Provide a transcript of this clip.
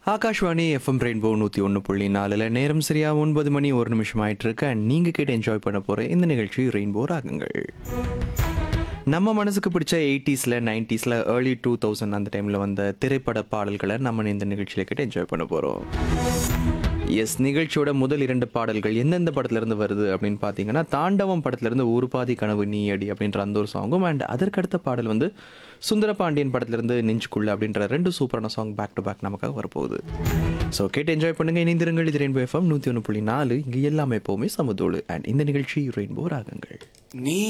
Akashvani FM rainbow நூற்றி ஒன்று புள்ளி நாலில் நேரம் சரியா ஒன்பது மணி ஒரு நிமிஷம் ஆயிட்டு இருக்கு அண்ட் நீங்கள் கேட்டு என்ஜாய் பண்ண போகிற இந்த நிகழ்ச்சி ரெயின்போ ராகங்கள் நம்ம மனசுக்கு பிடிச்ச எயிட்டிஸில் நைன்டிஸில் ஏர்லி டூ தௌசண்ட் அந்த டைமில் வந்த திரைப்பட பாடல்களை நம்ம இந்த நிகழ்ச்சியில் கேட்டு என்ஜாய் பண்ண போகிறோம் எஸ் நிகழ்ச்சியோட முதல் இரண்டு பாடல்கள் எந்தெந்த படத்துலேருந்து வருது அப்படின்னு பார்த்தீங்கன்னா தாண்டவம் படத்துலேருந்து ஒரு பாதி கனவு நீ அடி அப்படின்ற அந்த ஒரு சாங்கும் அண்ட் அதற்கடுத்த பாடல் வந்து சுந்தரபாண்டியன் படத்துலேருந்து நெஞ்சுக்குள்ள அப்படின்ற ரெண்டு சூப்பரான சாங் பேக் டு பேக் நமக்காக வரப்போகுது ஸோ கேட்டு என்ஜாய் பண்ணுங்க இணைந்திருங்கள் இது ரெயின்போ எஃப்எம் நூற்றி ஒன்று புள்ளி நாலு இங்கே எல்லாமே எப்போவுமே சமதோடு அண்ட் இந்த நிகழ்ச்சி ரெயின்போ ராகங்கள் நீ